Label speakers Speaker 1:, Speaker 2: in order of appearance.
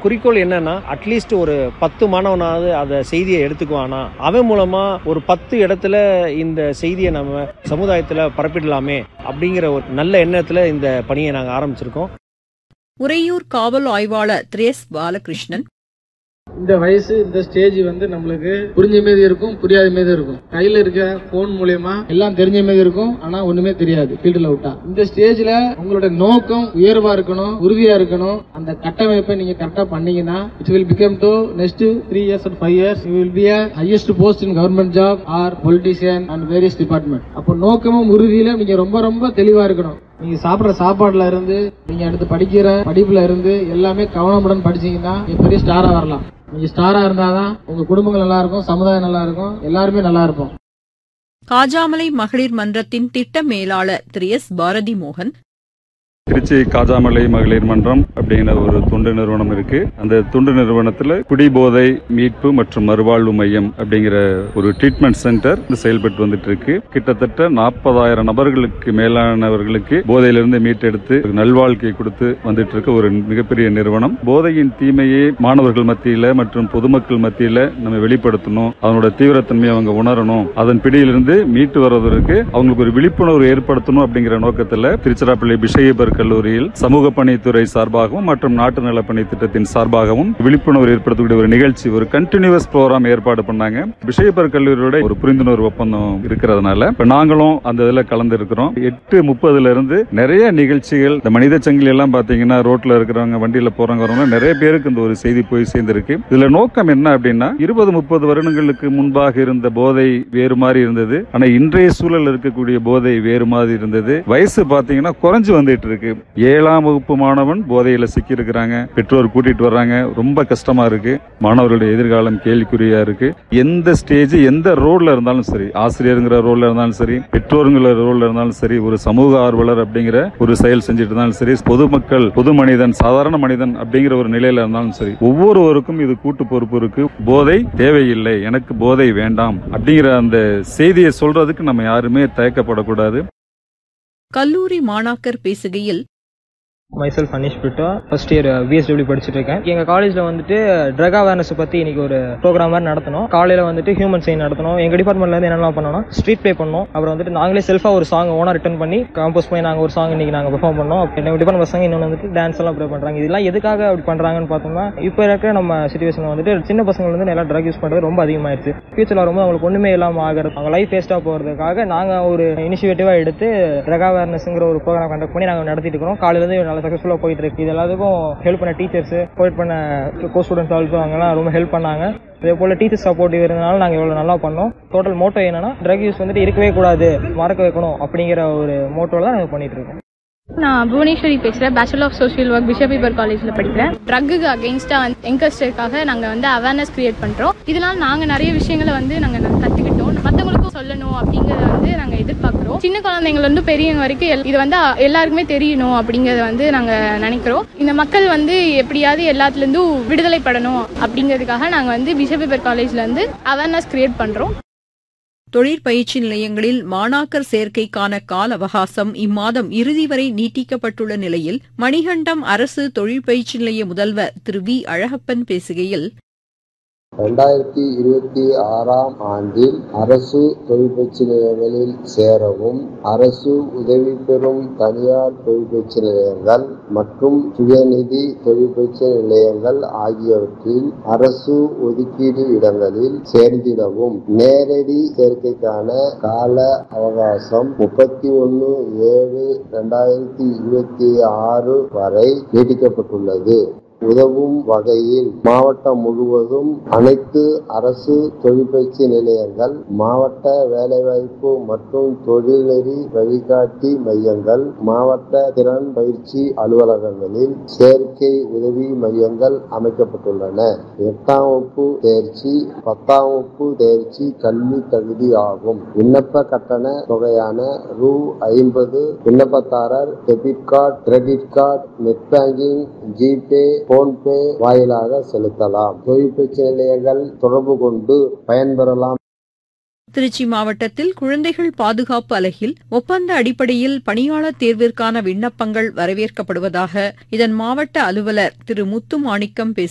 Speaker 1: குறிக்கோள் என்னன்னா அட்லீஸ்ட் ஒரு பத்து மாணவனாவது அதை செய்தியை எடுத்துக்குவானா அவன் மூலமா ஒரு பத்து இடத்துல இந்த செய்தியை நம்ம சமுதாயத்துல பரப்பிடலாமே அப்படிங்கிற ஒரு நல்ல எண்ணத்துல இந்த பணியை நாங்க ஆரம்பிச்சிருக்கோம்
Speaker 2: உறையூர் காவல் ஆய்வாளர் திரேஸ் பாலகிருஷ்ணன்
Speaker 3: இந்த வயசு இந்த ஸ்டேஜ் வந்து நம்மளுக்கு புரிஞ்ச மீது இருக்கும் புரியாத மீது இருக்கும் கையில இருக்க போன் மூலியமா எல்லாம் தெரிஞ்ச மீது இருக்கும் ஆனா ஒண்ணுமே தெரியாது ஃபீல்டுல விட்டா இந்த ஸ்டேஜ்ல உங்களோட நோக்கம் உயர்வா இருக்கணும் உறுதியா இருக்கணும் அந்த கட்டமைப்பை நீங்க கரெக்டா பண்ணீங்கன்னா it will become to next three years and five years you will be a highest post in government job or politician and various department அப்போ நோக்கமும் உறுதியில நீங்க ரொம்ப ரொம்ப தெளிவா இருக்கணும் நீங்க சாப்பிடுற சாப்பாடுல இருந்து நீங்க அடுத்து படிக்கிற படிப்புல இருந்து எல்லாமே கவனமுடன் படிச்சீங்கன்னா நீங்க பெரிய ஸ்டாரா வரலாம் நீங்க ஸ்டாரா இருந்தாதான் உங்க குடும்பங்கள் நல்லா இருக்கும் சமுதாயம் நல்லா இருக்கும் எல்லாருமே நல்லா இருப்போம்
Speaker 2: காஜாமலை மகளிர் மன்றத்தின் திட்ட மேலாளர் திரு எஸ் பாரதி மோகன்
Speaker 4: திருச்சி காஜாமலை மகளிர் மன்றம் அப்படிங்கிற ஒரு தொண்டு நிறுவனம் இருக்கு அந்த தொண்டு நிறுவனத்துல குடிபோதை மீட்பு மற்றும் மறுவாழ்வு மையம் அப்படிங்கிற ஒரு ட்ரீட்மெண்ட் சென்டர் செயல்பட்டு வந்துட்டு இருக்கு கிட்டத்தட்ட நாற்பதாயிரம் நபர்களுக்கு மேலானவர்களுக்கு போதையிலிருந்து மீட்டெடுத்து நல்வாழ்க்கை கொடுத்து வந்துட்டு இருக்க ஒரு மிகப்பெரிய நிறுவனம் போதையின் தீமையை மாணவர்கள் மத்தியில மற்றும் பொதுமக்கள் மத்தியில நம்ம வெளிப்படுத்தணும் அதனோட தீவிரத்தன்மையை அவங்க உணரணும் அதன் பிடியிலிருந்து மீட்டு வருவதற்கு அவங்களுக்கு ஒரு விழிப்புணர்வு ஏற்படுத்தணும் அப்படிங்கிற நோக்கத்துல திருச்சிராப்பள்ளி பிஷையபர் கல்லூரியில் சமூக பணித்துறை சார்பாகவும் மற்றும் நாட்டு நலப்பணி திட்டத்தின் சார்பாகவும் விழிப்புணர்வு ஏற்படுத்தக்கூடிய ஒரு நிகழ்ச்சி ஒரு கண்டினியூஸ் ப்ரோக்ராம் ஏற்பாடு பண்ணாங்க பிஷையபர் கல்லூரியோட ஒரு புரிந்துணர்வு ஒப்பந்தம் இருக்கிறதுனால இப்ப நாங்களும் அந்த இதுல கலந்து இருக்கிறோம் எட்டு முப்பதுல இருந்து நிறைய நிகழ்ச்சிகள் இந்த மனித சங்கிலி எல்லாம் பாத்தீங்கன்னா ரோட்ல இருக்கிறவங்க வண்டியில போறவங்க வரவங்க நிறைய பேருக்கு இந்த ஒரு செய்தி போய் சேர்ந்திருக்கு இதுல நோக்கம் என்ன அப்படின்னா இருபது முப்பது வருடங்களுக்கு முன்பாக இருந்த போதை வேறு மாதிரி இருந்தது ஆனா இன்றைய சூழல் இருக்கக்கூடிய போதை வேறு மாதிரி இருந்தது வயசு பாத்தீங்கன்னா குறைஞ்சு வந்துட்டு இருக்கு ஏழாம் வகுப்பு மாணவன் போதையில சிக்கி இருக்கிறாங்க பெற்றோர் கூட்டிட்டு வர்றாங்க ரொம்ப கஷ்டமா இருக்கு மாணவர்களுடைய எதிர்காலம் கேள்விக்குறியா இருக்கு எந்த ஸ்டேஜ் எந்த ரோல்ல இருந்தாலும் சரி ஆசிரியருங்கிற ரோல்ல இருந்தாலும் சரி பெற்றோருங்கிற ரோல்ல இருந்தாலும் சரி ஒரு சமூக ஆர்வலர் அப்படிங்கிற ஒரு செயல் செஞ்சுட்டு இருந்தாலும் சரி பொதுமக்கள் பொது மனிதன் சாதாரண மனிதன் அப்படிங்கிற ஒரு நிலையில இருந்தாலும் சரி ஒவ்வொருவருக்கும் இது கூட்டு பொறுப்பு இருக்கு போதை தேவையில்லை எனக்கு போதை வேண்டாம் அப்படிங்கிற அந்த செய்தியை சொல்றதுக்கு நம்ம யாருமே தயக்கப்படக்கூடாது
Speaker 2: கல்லூரி மாணாக்கர் பேசுகையில்
Speaker 5: myself Anish Pitto first year BSW படிச்சுட்டு இருக்கேன் எங்கள் காலேஜில் வந்துட்டு ட்ரக் அவேர்னஸ் பற்றி இன்னைக்கு ஒரு ப்ரோக்ராம் மாதிரி நடத்தணும் காலையில் வந்துட்டு ஹியூமன் சைன் நடத்தணும் எங்கள் டிபார்ட்மெண்ட்லேருந்து என்னெல்லாம் பண்ணோம்னா ஸ்ட்ரீட் ப்ளே பண்ணோம் அப்புறம் வந்துட்டு நாங்களே செல்ஃபாக ஒரு சாங் ஓனாக ரிட்டன் பண்ணி கம்போஸ் பண்ணி நாங்கள் ஒரு சாங் இன்னைக்கு நாங்கள் பெர்ஃபார்ம் பண்ணோம் எங்கள் டிபார்ட்மெண்ட் பசங்க இன்னொன்று வந்துட்டு டான்ஸ் எல்லாம் ப்ரே பண்ணுறாங்க இதெல்லாம் எதுக்காக அப்படி பண்ணுறாங்கன்னு பார்த்தோம்னா இப்போ இருக்கிற நம்ம சுச்சுவேஷன் வந்துட்டு சின்ன பசங்க வந்து நல்லா ட்ரக் யூஸ் பண்ணுறது ரொம்ப அதிகமாயிருச்சு ஃபியூச்சரில் வரும்போது அவங்களுக்கு ஒன்றுமே இல்லாமல் ஆகிறது அவங்க லைஃப் வேஸ்ட்டாக போகிறதுக்காக நாங்கள் ஒரு இனிஷியேட்டிவாக எடுத்து ட்ரக் அவேர்னஸ்ங்கிற ஒரு ப்ரோக்ராம் கண்டக்ட் பண்ணி நாங்கள் நடத்திட்டு இருக்கோம் காலையிலேருந்து நல்லா சக்ஸஸ்ஃபுல்லாக போயிட்டு இருக்கு இது எல்லாத்துக்கும் ஹெல்ப் பண்ண டீச்சர்ஸ் ப்ரொவைட் பண்ண கோ ஸ்டூடெண்ட்ஸ் ஆல்சோ அவங்கலாம் ரொம்ப ஹெல்ப் பண்ணாங்க இதே போல டீச்சர்ஸ் சப்போர்ட்டிவ் இருந்தனால நாங்கள் எவ்வளோ நல்லா பண்ணோம் டோட்டல் மோட்டோ என்னன்னா ட்ரக் யூஸ் வந்துட்டு இருக்கவே கூடாது மறக்க வைக்கணும் அப்படிங்கிற ஒரு மோட்டோவில் தான் நாங்கள் பண்ணிட்டு இருக்கோம்
Speaker 6: நான் புவனேஸ்வரி பேசுகிறேன் bachelor of social work bishop Heber காலேஜில் படிக்கிறேன் ட்ரக்குக்கு அகெயின்ஸ்டாக என்கஸ்டருக்காக நாங்கள் வந்து அவேர்னஸ் கிரியேட் பண்ணுறோம் இதனால் நாங்கள் நிறைய விஷயங்களை வந்து நாங்கள் கற்றுக்கிட்டோம் மற்றவங்களுக்கும் சொல்லணும் அப்படிங்கிறத வந்து நாங்கள் எதிர்பார்க்குறோம் சின்ன குழந்தைங்கள இருந்து பெரியவங்க வரைக்கும் எல்- இது வந்து எல்லாருக்குமே தெரியணும் அப்படிங்கிறத வந்து நாங்கள் நினைக்கிறோம் இந்த மக்கள் வந்து எப்படியாவது எல்லாத்துலேருந்தும் விடுதலை படணும் அப்படிங்கிறதுக்காக நாங்கள் வந்து பிஷப் பேப்பர் காலேஜில் வந்து அவேர்னஸ் கிரியேட் பண்ணுறோம்
Speaker 2: தொழிற்பயிற்சி நிலையங்களில் மாணாக்கர் சேர்க்கைக்கான கால அவகாசம் இம்மாதம் இறுதி வரை நீட்டிக்கப்பட்டுள்ள நிலையில் மணிகண்டம் அரசு தொழிற்பயிற்சி நிலைய முதல்வர் திரு வி அழகப்பன் பேசுகையில்
Speaker 7: ரெண்டாயிரத்தி இருபத்தி ஆறாம் ஆண்டில் அரசு தொழிற்பயிற்சி நிலையங்களில் சேரவும் அரசு உதவி பெறும் தனியார் தொழிற்பயிற்சி நிலையங்கள் மற்றும் சுயநிதி தொழிற்பயிற்சி நிலையங்கள் ஆகியவற்றில் அரசு ஒதுக்கீடு இடங்களில் சேர்ந்திடவும் நேரடி சேர்க்கைக்கான கால அவகாசம் முப்பத்தி ஒன்று ஏழு ரெண்டாயிரத்தி இருபத்தி ஆறு வரை நீட்டிக்கப்பட்டுள்ளது உதவும் வகையில் மாவட்டம் முழுவதும் அனைத்து அரசு தொழிற்பயிற்சி நிலையங்கள் மாவட்ட வேலைவாய்ப்பு மற்றும் தொழில்நெறி வழிகாட்டி மையங்கள் மாவட்ட திறன் பயிற்சி அலுவலகங்களில் சேர்க்கை உதவி மையங்கள் அமைக்கப்பட்டுள்ளன எட்டாம் வகுப்பு தேர்ச்சி பத்தாம் வகுப்பு தேர்ச்சி கல்வி தகுதி ஆகும் விண்ணப்ப கட்டண தொகையான ரூ ஐம்பது விண்ணப்பதாரர் debit card credit card net banking GPay PhonePe வாயிலாக செலுத்தலாம் தொழிற்பயிற்சி நிலையங்கள் தொடர்பு கொண்டு பயன்பெறலாம்
Speaker 2: திருச்சி மாவட்டத்தில் குழந்தைகள் பாதுகாப்பு அலகில் ஒப்பந்த அடிப்படையில் பணியாளர் தேர்விற்கான விண்ணப்பங்கள் வரவேற்கப்படுவதாக இதன் மாவட்ட அலுவலர் திரு முத்து மாணிக்கம் பேசுகையில்